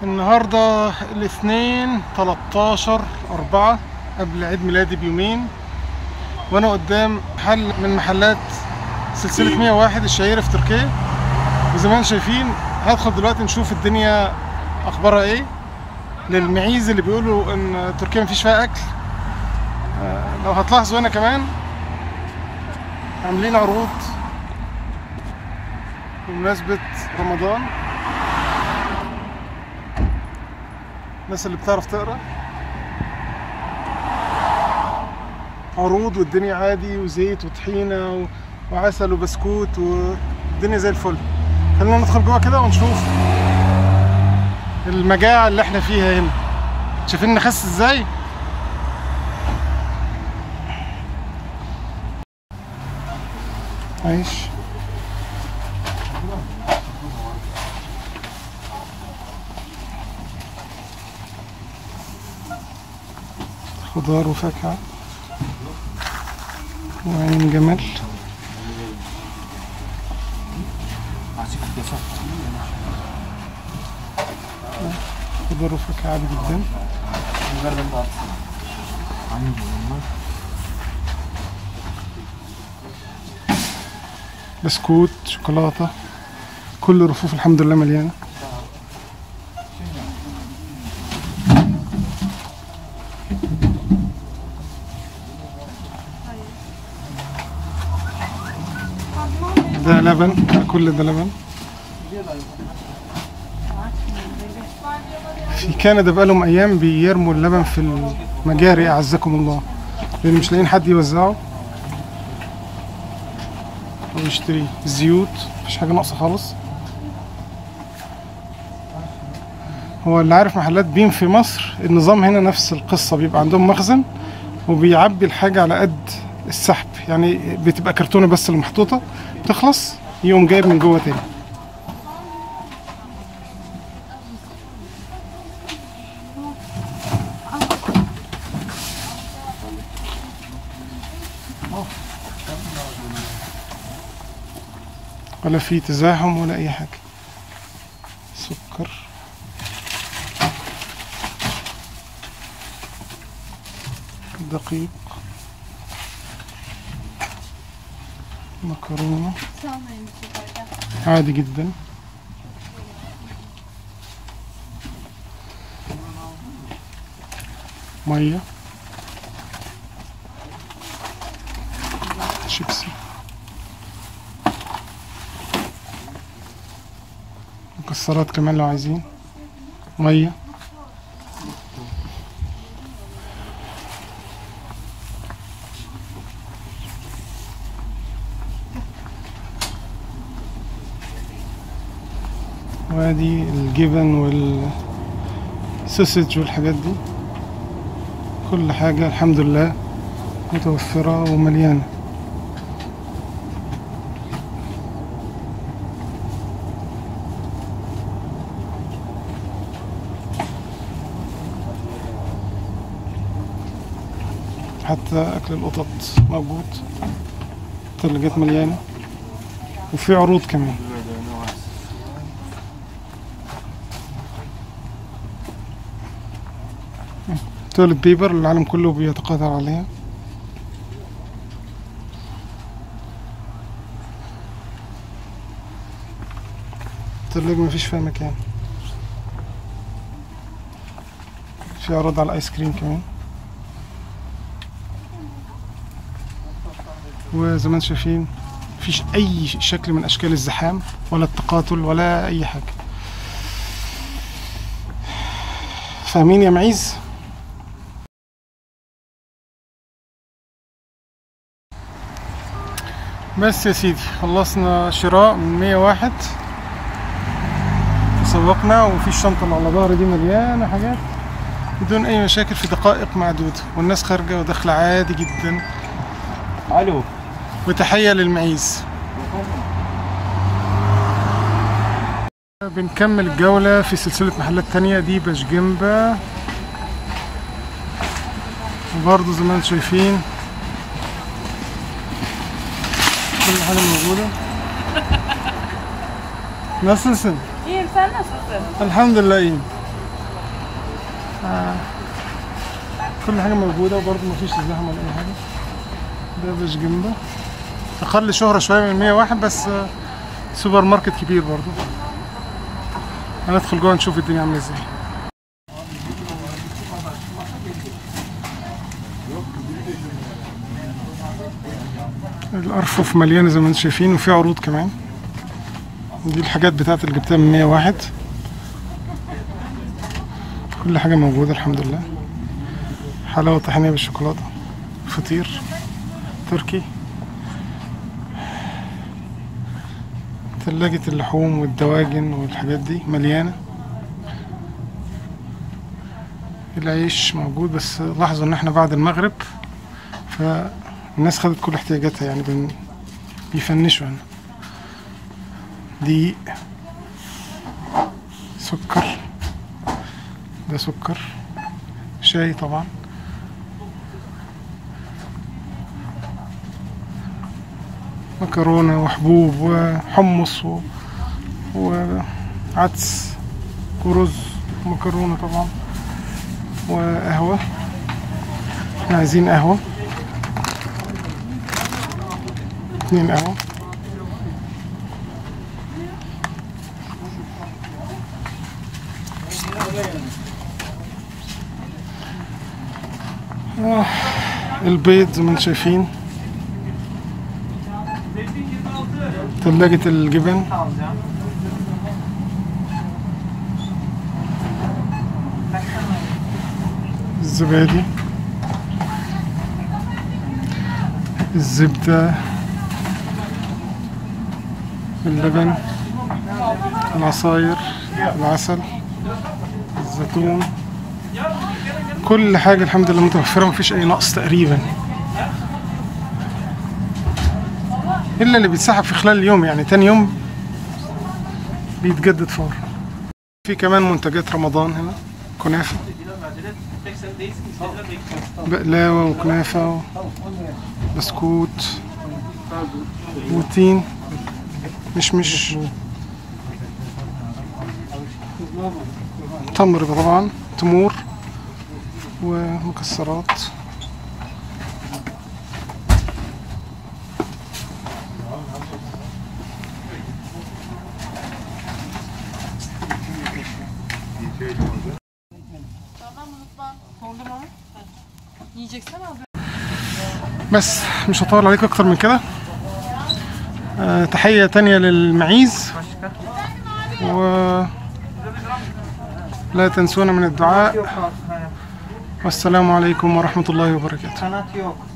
النهاردة الاثنين 13 أربعة قبل عيد ميلادي بيومين وأنا قدام محل من محلات سلسلة 101 الشهيرة في تركيا وزي ما انتم شايفين هدخل دلوقتي نشوف الدنيا أخبارها إيه للمعيز اللي بيقولوا إن تركيا مفيش فيها أكل آه، لو هتلاحظوا هنا كمان عاملين عروض بمناسبة رمضان الناس اللي بتعرف تقرا عروض والدنيا عادي وزيت وطحينة و- وعسل وبسكوت والدنيا زي الفل خلينا ندخل جوه كده ونشوف المجاعة اللي احنا فيها هنا شايفين نخس ازاي عيش خضار وفاكهة وعين جمل خضار وفاكهة عادي جدا بسكوت شوكولاتة كل الرفوف الحمد لله مليانة ده لبن كل ده لبن في كندا بقالهم ايام بيرموا اللبن في المجاري اعزكم الله لان مش لاقيين حد يوزعه او يشتري زيوت مفيش حاجه ناقصه خالص هو اللي عارف محلات بيم في مصر النظام هنا نفس القصه بيبقى عندهم مخزن وبيعبي الحاجه على قد السحب يعني بتبقى كرتونه بس اللي محطوطه تخلص يقوم جايب من جوه تاني ولا في تزاحم ولا اي حاجه سكر دقيق مكرونه عادي جدا ميه شيبسي مكسرات كمان لو عايزين ميه وادي الجبن والسوسج والحاجات دي كل حاجة الحمد لله متوفرة ومليانة حتى أكل القطط موجود التلاجات مليانة وفي عروض كمان تواليت بيبر العالم كله بيتقاطع عليها التلاجة مفيش فيها مكان في عروض على الايس كريم كمان وزي ما انتم شايفين مفيش اي شكل من اشكال الزحام ولا التقاتل ولا اي حاجه فاهمين يا معيز بس يا سيدي خلصنا شراء من 101 تسوقنا وفي الشنطة اللي على ظهري دي مليانة حاجات بدون أي مشاكل في دقائق معدودة والناس خارجة وداخلة عادي جدا الو وتحية للمعيز بنكمل الجولة في سلسلة محلات تانية دي بشجمبة وبرضه زي ما انتم شايفين كل حاجة موجودة Nasılsın? İyiyim sen nasılsın? الحمد لله iyiyim. آه. كل حاجة موجودة وبرضه مفيش زحمة ولا أي حاجة ده باش جنبه أقل شهرة شوية من 101 بس آه، سوبر ماركت كبير برضه هندخل جوه نشوف الدنيا عاملة ازاي الأرفف مليانة زي ما انتم شايفين وفي عروض كمان دي الحاجات بتاعت اللي جبتها من 101 كل حاجة موجودة الحمد لله حلاوة طحينية بالشوكولاتة فطير تركي ثلاجة اللحوم والدواجن والحاجات دي مليانة العيش موجود بس لاحظوا ان احنا بعد المغرب فالناس خدت كل احتياجاتها يعني بن... بيفنشوا هنا دقيق سكر ده سكر شاي طبعا مكرونة وحبوب وحمص و... وعدس ورز ومكرونة طبعا وقهوة احنا عايزين قهوة اتنين قهوة آه، البيض زي ما انتم شايفين ثلاجة الجبن الزبادي الزبدة اللبن العصاير العسل الزيتون كل حاجة الحمد لله متوفرة مفيش أي نقص تقريبا إلا اللي بيتسحب في خلال اليوم يعني تاني يوم بيتجدد فور في كمان منتجات رمضان هنا كنافة بقلاوة وكنافة بسكوت بوتين مشمش تمر طبعا تمور ومكسرات Tamam unutma. Dondurma mı? Yiyeceksen al. بس مش هطول عليكم اكتر من كده آه، تحية تانية للمعيز و لا تنسونا من الدعاء والسلام عليكم ورحمة الله وبركاته Kanat yok.